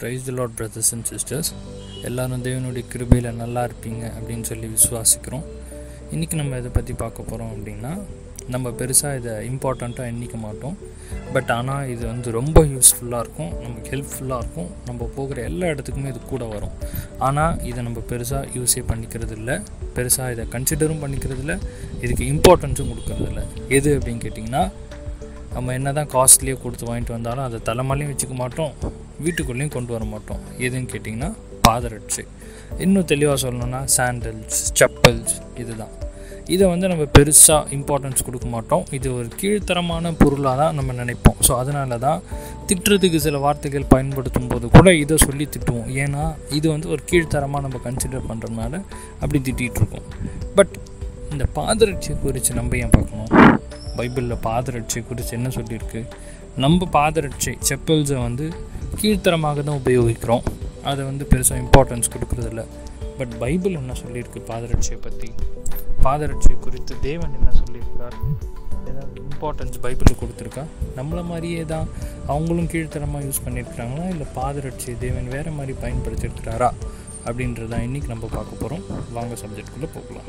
price the lord brothers and sisters எல்லாரும் தேவனுடைய கிருபையில் நல்லா இருப்பீங்க அப்படின்னு சொல்லி விசுவாசிக்கிறோம் இன்றைக்கி நம்ம இதை பற்றி பார்க்க போகிறோம் அப்படின்னா நம்ம பெருசாக இதை இம்பார்ட்டண்ட்டாக எண்ணிக்க மாட்டோம் பட் ஆனால் இது வந்து ரொம்ப யூஸ்ஃபுல்லாக இருக்கும் நமக்கு ஹெல்ப்ஃபுல்லாக இருக்கும் நம்ம போகிற எல்லா இடத்துக்குமே இது கூட வரும் ஆனால் இதை நம்ம பெருசாக யூஸே பண்ணிக்கிறது இல்லை பெருசாக இதை கன்சிடரும் பண்ணிக்கிறது இல்லை இதுக்கு இம்பார்ட்டன்ஸும் கொடுக்கறது இல்லை எது அப்படின்னு கேட்டிங்கன்னா நம்ம என்ன தான் காஸ்ட்லியே கொடுத்து வாங்கிட்டு வந்தாலும் அதை தலைமலையும் வச்சுக்க மாட்டோம் வீட்டுக்குள்ளேயும் கொண்டு வர மாட்டோம் எதுன்னு கேட்டிங்கன்னா பாதரட்சை இன்னும் தெளிவாக சொல்லணும்னா சாண்டல்ஸ் செப்பல்ஸ் இதுதான் இதை வந்து நம்ம பெருசாக இம்பார்ட்டன்ஸ் கொடுக்க மாட்டோம் இது ஒரு கீழ்த்தரமான பொருளாக தான் நம்ம நினைப்போம் ஸோ அதனால தான் திட்டுறதுக்கு சில வார்த்தைகள் பயன்படுத்தும் போது கூட இதை சொல்லி திட்டுவோம் ஏன்னா இது வந்து ஒரு கீழ்த்தரமாக நம்ம கன்சிடர் பண்ணுறதுனால அப்படி திட்டிகிட்டு இருக்கோம் பட் இந்த பாதரட்சி குறித்து நம்ம ஏன் பார்க்கணும் பைபிளில் பாதரட்சை குறித்து என்ன சொல்லியிருக்கு நம்ம பாதரட்சை செப்பல்ஸை வந்து கீழ்த்தரமாக தான் உபயோகிக்கிறோம் அதை வந்து பெருசாக இம்பார்ட்டன்ஸ் கொடுக்குறதில்ல பட் பைபிள் என்ன சொல்லியிருக்கு பாதரட்சியை பற்றி பாதரட்சியை குறித்து தேவன் என்ன சொல்லியிருக்கார் ஏதாவது இம்பார்ட்டன்ஸ் பைபிளில் கொடுத்துருக்கா நம்மளை மாதிரியே தான் அவங்களும் கீழ்த்தரமாக யூஸ் பண்ணியிருக்கிறாங்களா இல்லை பாதரட்சியை தேவன் வேறு மாதிரி பயன்படுத்தியிருக்கிறாரா அப்படின்றதான் இன்றைக்கி நம்ம பார்க்க போகிறோம் வாங்க சப்ஜெக்டுக்குள்ளே போகலாம்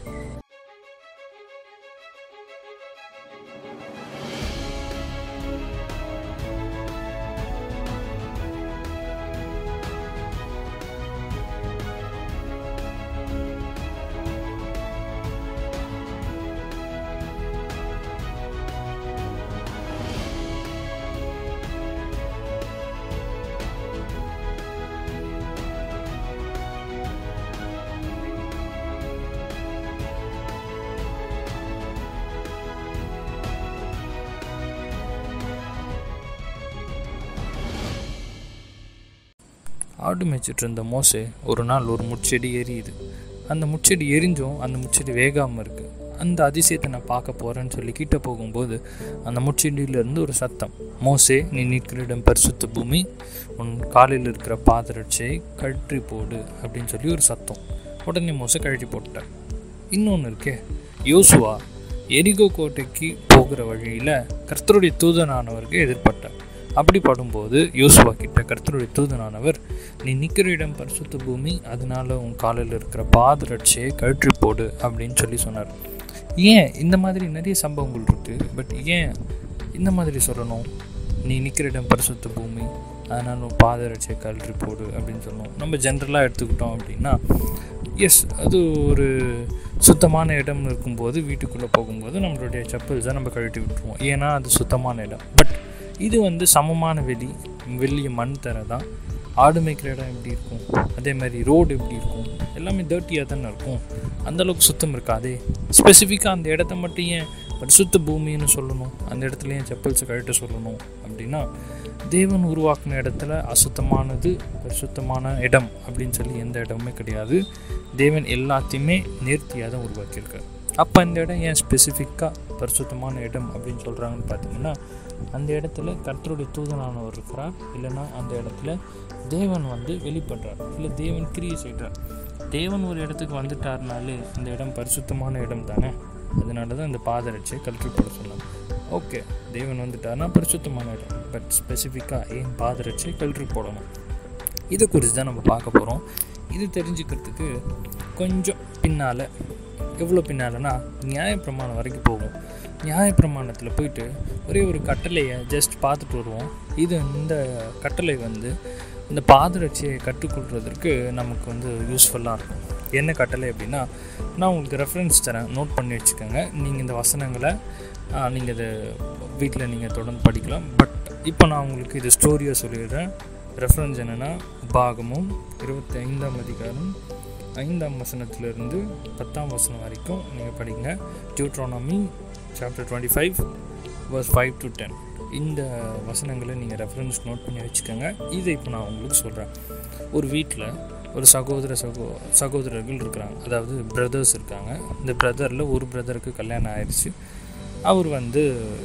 ஆடு மேய்ச்சிட்டு இருந்த மோசே ஒரு நாள் ஒரு முச்செடி எரியுது அந்த முச்செடி எரிஞ்சும் அந்த முச்செடி வேகாமல் இருக்குது அந்த அதிசயத்தை நான் பார்க்க போகிறேன்னு சொல்லி கிட்ட போகும்போது அந்த முச்செடியிலேருந்து ஒரு சத்தம் மோசே நீ நிற்கிற இடம் பரிசுத்த பூமி உன் காலில் இருக்கிற பாதரட்சியை கழற்றி போடு அப்படின்னு சொல்லி ஒரு சத்தம் உடனே மோசை கழட்டி போட்டார் இன்னொன்று இருக்கே யோசுவா எரிகோ கோட்டைக்கு போகிற வழியில் கர்த்தருடைய தூதனானவருக்கு எதிர்பட்டார் அப்படி படும்போது யோசுவா கிட்ட கர்த்தருடைய தூதனானவர் நீ நிற்கிற இடம் பரிசுத்த பூமி அதனால உன் காலில் இருக்கிற பாதரட்சியை கழற்றி போடு அப்படின்னு சொல்லி சொன்னார் ஏன் இந்த மாதிரி நிறைய சம்பவங்கள் இருக்குது பட் ஏன் இந்த மாதிரி சொல்லணும் நீ நிற்கிற இடம் பரிசுத்த பூமி அதனால் உன் பாதரட்சியை கழற்றி போடு அப்படின்னு சொல்லணும் நம்ம ஜென்ரலாக எடுத்துக்கிட்டோம் அப்படின்னா எஸ் அது ஒரு சுத்தமான இடம் இருக்கும்போது வீட்டுக்குள்ளே போகும்போது நம்மளுடைய செப்பல்ஸை நம்ம கழட்டி விட்டுருவோம் ஏன்னா அது சுத்தமான இடம் பட் இது வந்து சமமான வெளி வெளிய மண் தர தான் ஆடு மேய்க்கிற இடம் எப்படி இருக்கும் அதே மாதிரி ரோடு எப்படி இருக்கும் எல்லாமே டர்ட்டியாக தானே இருக்கும் அந்தளவுக்கு சுத்தம் இருக்காதே ஸ்பெசிஃபிக்காக அந்த இடத்த மட்டும் ஏன் பரிசுத்த பூமின்னு சொல்லணும் அந்த இடத்துல ஏன் செப்பல்ஸை கழட்ட சொல்லணும் அப்படின்னா தேவன் உருவாக்கின இடத்துல அசுத்தமானது பரிசுத்தமான இடம் அப்படின்னு சொல்லி எந்த இடமுமே கிடையாது தேவன் எல்லாத்தையுமே நேர்த்தியாக தான் உருவாக்கியிருக்கார் அப்போ அந்த இடம் ஏன் ஸ்பெசிஃபிக்காக பரிசுத்தமான இடம் அப்படின்னு சொல்கிறாங்கன்னு பார்த்தீங்கன்னா அந்த இடத்துல கர்த்தருடைய தூதனானவர் இருக்கிறார் இல்லைன்னா அந்த இடத்துல தேவன் வந்து வெளிப்படுறார் இல்லை தேவன் கிரியை செய்கிறார் தேவன் ஒரு இடத்துக்கு வந்துட்டார்னாலே அந்த இடம் பரிசுத்தமான இடம் தானே அதனால தான் இந்த பாதரட்சியை கல்வி போட சொன்னாங்க ஓகே தேவன் வந்துட்டார்னா பரிசுத்தமான இடம் பட் ஸ்பெசிஃபிக்காக ஏன் பாதரட்சியை கல்வி போடணும் இதை குறித்து தான் நம்ம பார்க்க போகிறோம் இது தெரிஞ்சுக்கிறதுக்கு கொஞ்சம் பின்னால் எவ்வளோ பின்னாலனா நியாயப்பிரமாணம் வரைக்கும் போவோம் நியாயப்பிரமாணத்தில் போயிட்டு ஒரே ஒரு கட்டளையை ஜஸ்ட் பார்த்துட்டு வருவோம் இது இந்த கட்டளை வந்து இந்த பாதரட்சியை கற்றுக்கொள்வதற்கு நமக்கு வந்து யூஸ்ஃபுல்லாக இருக்கும் என்ன கட்டளை அப்படின்னா நான் உங்களுக்கு ரெஃபரன்ஸ் தரேன் நோட் பண்ணி வச்சுக்கோங்க நீங்கள் இந்த வசனங்களை நீங்கள் இதை வீட்டில் நீங்கள் தொடர்ந்து படிக்கலாம் பட் இப்போ நான் உங்களுக்கு இது ஸ்டோரியாக சொல்லிடுறேன் ரெஃபரன்ஸ் என்னென்னா பாகமும் இருபத்தி ஐந்தாம் அதிகாரம் ஐந்தாம் வசனத்திலிருந்து பத்தாம் வசனம் வரைக்கும் நீங்கள் படிங்க Deuteronomy chapter twenty five verse five to ten இந்த வசனங்களை நீங்கள் ரெஃபரன்ஸ் நோட் பண்ணி வச்சுக்கோங்க இதை இப்போ நான் உங்களுக்கு சொல்கிறேன் ஒரு வீட்டில் ஒரு சகோதர சகோ சகோதரர்கள் இருக்கிறாங்க அதாவது பிரதர்ஸ் இருக்காங்க இந்த பிரதரில் ஒரு பிரதருக்கு கல்யாணம் ஆயிடுச்சு அவர் வந்து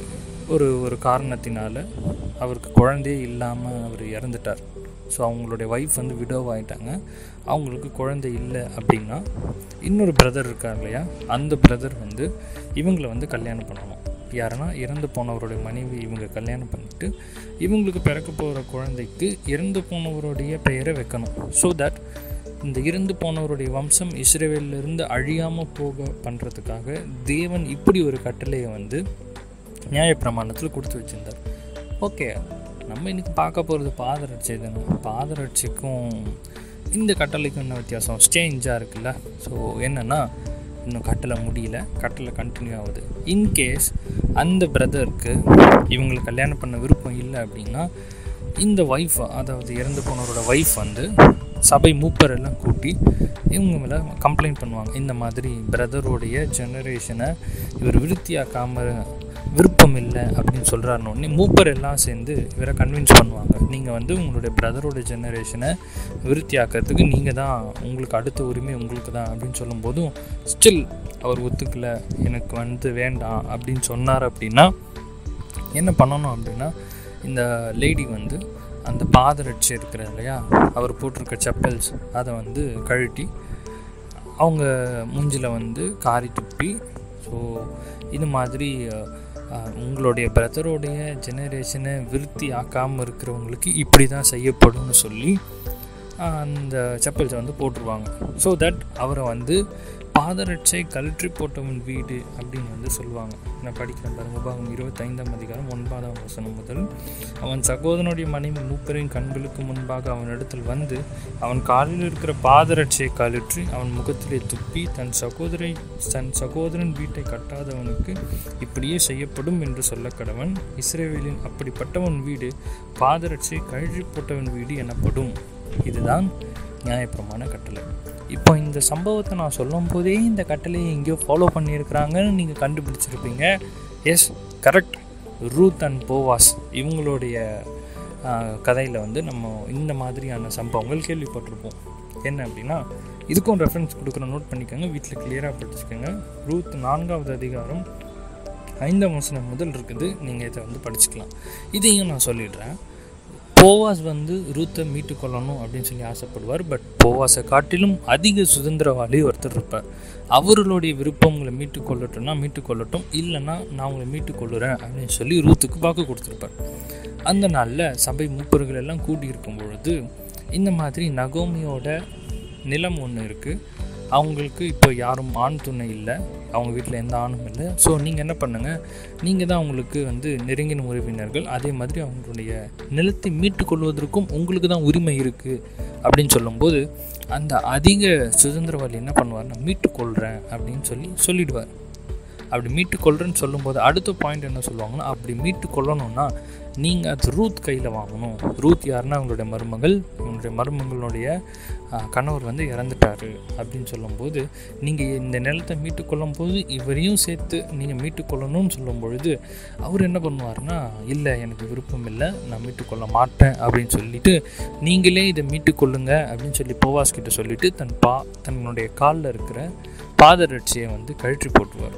ஒரு ஒரு காரணத்தினால அவருக்கு குழந்தையே இல்லாமல் அவர் இறந்துட்டார் ஸோ அவங்களுடைய ஒய்ஃப் வந்து விடோவ் ஆகிட்டாங்க அவங்களுக்கு குழந்தை இல்லை அப்படின்னா இன்னொரு பிரதர் இருக்கார் இல்லையா அந்த பிரதர் வந்து இவங்களை வந்து கல்யாணம் பண்ணணும் யாருன்னா இறந்து போனவருடைய மனைவி இவங்க கல்யாணம் பண்ணிட்டு இவங்களுக்கு பிறக்க போகிற குழந்தைக்கு இறந்து போனவருடைய பெயரை வைக்கணும் ஸோ தட் இந்த இறந்து போனவருடைய வம்சம் இஸ்ரேவேலிருந்து அழியாமல் போக பண்ணுறதுக்காக தேவன் இப்படி ஒரு கட்டளையை வந்து நியாயப்பிரமாணத்தில் கொடுத்து வச்சுருந்தார் ஓகே நம்ம இன்றைக்கி பார்க்க போகிறது பாதரட்சை தானே பாதரட்சைக்கும் இந்த கட்டளைக்கும் என்ன வித்தியாசம் ஸ்டேஞ்சாக இருக்குல்ல ஸோ என்னென்னா இன்னும் கட்டளை முடியல கட்டளை கண்டினியூ ஆகுது இன்கேஸ் அந்த பிரதருக்கு இவங்களுக்கு கல்யாணம் பண்ண விருப்பம் இல்லை அப்படின்னா இந்த ஒய்ஃப் அதாவது இறந்து போனவரோட ஒய்ஃப் வந்து சபை மூப்பர் எல்லாம் கூட்டி இவங்க மேலே கம்ப்ளைண்ட் பண்ணுவாங்க இந்த மாதிரி பிரதருடைய ஜெனரேஷனை இவர் விருத்தியாக்காம விருப்பம் இல்லை அப்படின்னு சொல்கிறாருன்னு மூப்பர் எல்லாம் சேர்ந்து இவரை கன்வின்ஸ் பண்ணுவாங்க நீங்கள் வந்து உங்களுடைய பிரதரோட ஜெனரேஷனை விருத்தியாக்கிறதுக்கு நீங்கள் தான் உங்களுக்கு அடுத்த உரிமை உங்களுக்கு தான் அப்படின்னு சொல்லும்போதும் ஸ்டில் அவர் ஒத்துக்கலை எனக்கு வந்து வேண்டாம் அப்படின்னு சொன்னார் அப்படின்னா என்ன பண்ணணும் அப்படின்னா இந்த லேடி வந்து அந்த பாதரட்சி இருக்கிற இல்லையா அவர் போட்டிருக்க செப்பல்ஸ் அதை வந்து கழட்டி அவங்க மூஞ்சில் வந்து காரி துப்பி ஸோ இது மாதிரி உங்களுடைய பிரதருடைய ஜெனரேஷனை விருத்தி ஆக்காமல் இருக்கிறவங்களுக்கு இப்படி தான் செய்யப்படும்னு சொல்லி அந்த செப்பல்ஸை வந்து போட்டுருவாங்க ஸோ தட் அவரை வந்து பாதரட்சை கழற்றி போட்டவன் வீடு அப்படின்னு வந்து சொல்லுவாங்க நான் படிக்கிறேன் பாருங்க உபாகம் இருபத்தைந்தாம் அதிகாரம் ஒன்பதாம் வசனம் முதல் அவன் சகோதரனுடைய மனைவி மூப்பரின் கண்களுக்கு முன்பாக அவனிடத்தில் வந்து அவன் காலில் இருக்கிற பாதரட்சை கழற்றி அவன் முகத்திலே துப்பி தன் சகோதரை தன் சகோதரன் வீட்டை கட்டாதவனுக்கு இப்படியே செய்யப்படும் என்று சொல்ல கடவன் இஸ்ரேவேலின் அப்படிப்பட்டவன் வீடு பாதரட்சை கழற்றி போட்டவன் வீடு எனப்படும் இதுதான் நியாயப்பிரமாண கட்டளை இப்போ இந்த சம்பவத்தை நான் சொல்லும் போதே இந்த கட்டளையை எங்கேயோ ஃபாலோ பண்ணியிருக்கிறாங்கன்னு நீங்கள் கண்டுபிடிச்சிருப்பீங்க yes correct Ruth and Boaz இவங்களுடைய கதையில் வந்து நம்ம இந்த மாதிரியான சம்பவங்கள் கேள்விப்பட்டிருப்போம் என்ன அப்படின்னா இதுக்கும் ரெஃபரன்ஸ் கொடுக்குற நோட் பண்ணிக்கோங்க வீட்டில் கிளியராக படிச்சுக்கோங்க ரூத் நான்காவது அதிகாரம் ஐந்தாம் வசனம் முதல் இருக்குது நீங்கள் இதை வந்து படிச்சுக்கலாம் இதையும் நான் சொல்லிடுறேன் போவாஸ் வந்து ரூத்தை மீட்டு கொள்ளணும் அப்படின்னு சொல்லி ஆசைப்படுவார் பட் போவாஸை காட்டிலும் அதிக சுதந்திரவாளி ஒருத்தர் இருப்பார் அவர்களுடைய விருப்பங்களை மீட்டு கொள்ளட்டும்னா மீட்டு கொள்ளட்டும் இல்லைன்னா நான் உங்களை மீட்டு கொள்ளுறேன் அப்படின்னு சொல்லி ரூத்துக்கு வாக்கு கொடுத்துருப்பார் அந்த நாளில் சபை மூப்பர்கள் எல்லாம் கூடி இருக்கும் பொழுது இந்த மாதிரி நகோமியோட நிலம் ஒன்று இருக்குது அவங்களுக்கு இப்போ யாரும் ஆண் துணை இல்லை அவங்க வீட்டில் எந்த ஆணும் இல்லை ஸோ நீங்கள் என்ன பண்ணுங்கள் நீங்கள் தான் அவங்களுக்கு வந்து நெருங்கின உறவினர்கள் அதே மாதிரி அவங்களுடைய நிலத்தை மீட்டு கொள்வதற்கும் உங்களுக்கு தான் உரிமை இருக்குது அப்படின்னு சொல்லும்போது அந்த அதிக சுதந்திரவாளி என்ன பண்ணுவார்னா மீட்டு கொள்கிறேன் அப்படின்னு சொல்லி சொல்லிடுவார் அப்படி மீட்டு கொள்றேன்னு சொல்லும்போது அடுத்த பாயிண்ட் என்ன சொல்லுவாங்கன்னா அப்படி மீட்டு கொள்ளணும்னா நீங்கள் அது ரூத் கையில் வாங்கணும் ரூத் யாருன்னா அவங்களுடைய மருமகள் இவங்களுடைய மருமகளுடைய கணவர் வந்து இறந்துட்டாரு அப்படின்னு சொல்லும்போது நீங்கள் இந்த நிலத்தை மீட்டு கொள்ளும் போது இவரையும் சேர்த்து நீங்கள் மீட்டு கொள்ளணும்னு சொல்லும் பொழுது அவர் என்ன பண்ணுவார்னா இல்லை எனக்கு விருப்பம் இல்லை நான் மீட்டு கொள்ள மாட்டேன் அப்படின்னு சொல்லிட்டு நீங்களே இதை மீட்டு கொள்ளுங்க அப்படின்னு சொல்லி போவாஸ் கிட்ட சொல்லிட்டு தன் பா தன்னுடைய காலில் இருக்கிற பாதரட்சியை வந்து கழற்றி போட்டுவார்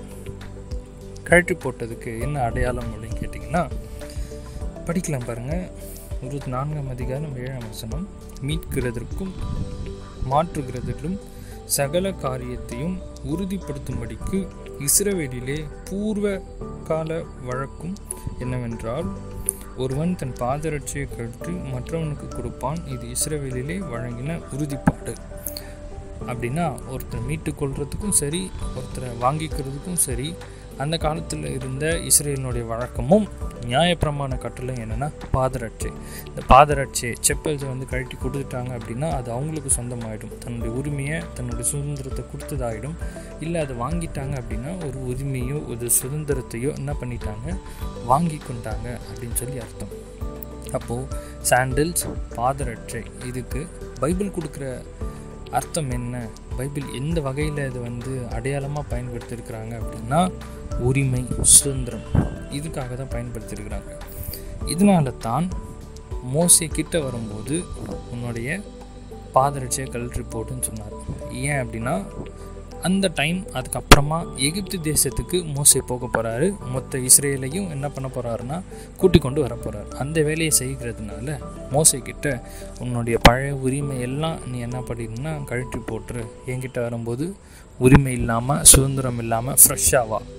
கழற்றி போட்டதுக்கு என்ன அடையாளம் அப்படின்னு கேட்டிங்கன்னா படிக்கலாம் பாருங்கள் இருபத்தி நான்காம் அதிகாரம் ஏழாம் வசனம் மீட்கிறதற்கும் மாற்றுகிறதிலும் சகல காரியத்தையும் உறுதிப்படுத்தும்படிக்கு இஸ்ரவேலிலே பூர்வ கால வழக்கும் என்னவென்றால் ஒருவன் தன் பாதரட்சியை கழற்றி மற்றவனுக்கு கொடுப்பான் இது இஸ்ரவேலிலே வழங்கின உறுதிப்பாடு அப்படின்னா ஒருத்தர் மீட்டு கொள்றதுக்கும் சரி ஒருத்தரை வாங்கிக்கிறதுக்கும் சரி அந்த காலத்தில் இருந்த இஸ்ரேலினுடைய வழக்கமும் நியாயப்பிரமாண கட்டளை என்னென்னா பாதரட்சை இந்த பாதரட்சை செப்பல்ஸை வந்து கழட்டி கொடுத்துட்டாங்க அப்படின்னா அது அவங்களுக்கு சொந்தமாயிடும் தன்னுடைய உரிமையை தன்னுடைய சுதந்திரத்தை கொடுத்ததாயிடும் இல்லை அதை வாங்கிட்டாங்க அப்படின்னா ஒரு உரிமையோ ஒரு சுதந்திரத்தையோ என்ன பண்ணிட்டாங்க வாங்கி கொண்டாங்க அப்படின்னு சொல்லி அர்த்தம் அப்போது சாண்டில்ஸ் பாதரட்சை இதுக்கு பைபிள் கொடுக்குற அர்த்தம் என்ன பைபிள் எந்த வகையில் இது வந்து அடையாளமாக பயன்படுத்தியிருக்கிறாங்க அப்படின்னா உரிமை சுதந்திரம் இதுக்காக தான் பயன்படுத்தியிருக்கிறாங்க இதனால தான் மோசே கிட்ட வரும்போது உன்னுடைய பாதரட்சியை கழற்றி போட்டுன்னு சொன்னார் ஏன் அப்படின்னா அந்த டைம் அதுக்கப்புறமா எகிப்து தேசத்துக்கு மோசே போக போகிறாரு மொத்த இஸ்ரேலையும் என்ன பண்ண போகிறாருன்னா கூட்டி கொண்டு வர போகிறார் அந்த வேலையை செய்கிறதுனால மோசே கிட்ட உன்னுடைய பழைய உரிமை எல்லாம் நீ என்ன பண்ணிடுன்னா கழட்டி போட்டுரு என்கிட்ட வரும்போது உரிமை இல்லாமல் சுதந்திரம் இல்லாமல் ஃப்ரெஷ்ஷாக வா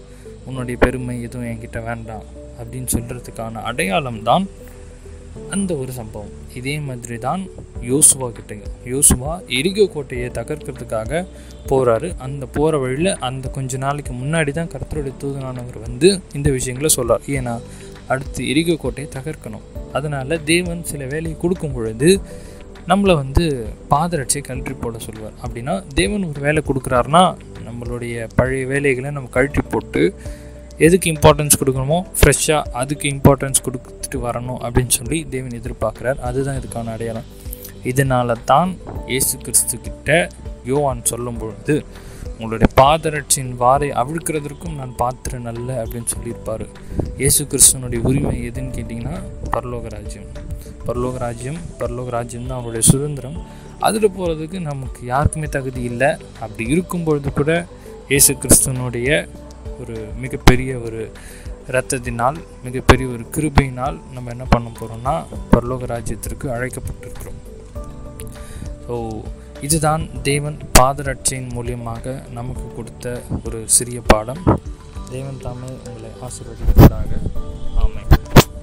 உன்னுடைய பெருமை எதுவும் என்கிட்ட வேண்டாம் அப்படின்னு சொல்கிறதுக்கான அடையாளம் தான் அந்த ஒரு சம்பவம் இதே மாதிரி தான் யோசுவா கிட்ட யோசுவா எரிகோ கோட்டையை தகர்க்கிறதுக்காக போகிறாரு அந்த போகிற வழியில் அந்த கொஞ்ச நாளைக்கு முன்னாடி தான் கர்த்தருடைய தூதனானவர் வந்து இந்த விஷயங்களை சொல்கிறார் ஏன்னா அடுத்து எரிகோ கோட்டையை தகர்க்கணும் அதனால் தேவன் சில வேலையை கொடுக்கும் பொழுது நம்மளை வந்து பாதரட்சியை கழற்றி போட சொல்லுவார் அப்படின்னா தேவன் ஒரு வேலை கொடுக்குறாருனா நம்மளுடைய பழைய வேலைகளை நம்ம கழற்றி போட்டு எதுக்கு இம்பார்ட்டன்ஸ் கொடுக்கணுமோ ஃப்ரெஷ்ஷாக அதுக்கு இம்பார்ட்டன்ஸ் கொடுத்துட்டு வரணும் அப்படின்னு சொல்லி தேவன் எதிர்பார்க்குறார் அதுதான் இதுக்கான அடையாளம் இதனால தான் இயேசு கிறிஸ்து கிட்ட யோவான் சொல்லும் பொழுது உங்களுடைய பாதரட்சியின் வாரை அவிழ்க்கிறதற்கும் நான் பாத்திரம் நல்ல அப்படின்னு சொல்லியிருப்பார் இயேசு கிறிஸ்துவனுடைய உரிமை எதுன்னு கேட்டிங்கன்னா பரலோக ராஜ்யம் பரலோக ராஜ்யம் பரலோக ராஜ்யம் தான் அவருடைய சுதந்திரம் அதில் போகிறதுக்கு நமக்கு யாருக்குமே தகுதி இல்லை அப்படி இருக்கும் பொழுது கூட இயேசு கிறிஸ்துவனுடைய ஒரு மிகப்பெரிய ஒரு இரத்தத்தினால் மிகப்பெரிய ஒரு கிருபையினால் நம்ம என்ன பண்ண போகிறோம்னா பரலோக ராஜ்யத்திற்கு அழைக்கப்பட்டிருக்கிறோம் ஸோ இதுதான் தேவன் பாதரட்சையின் மூலியமாக நமக்கு கொடுத்த ஒரு சிறிய பாடம் தேவன் தாமே உங்களை ஆசீர்வதிப்பதாக ஆமை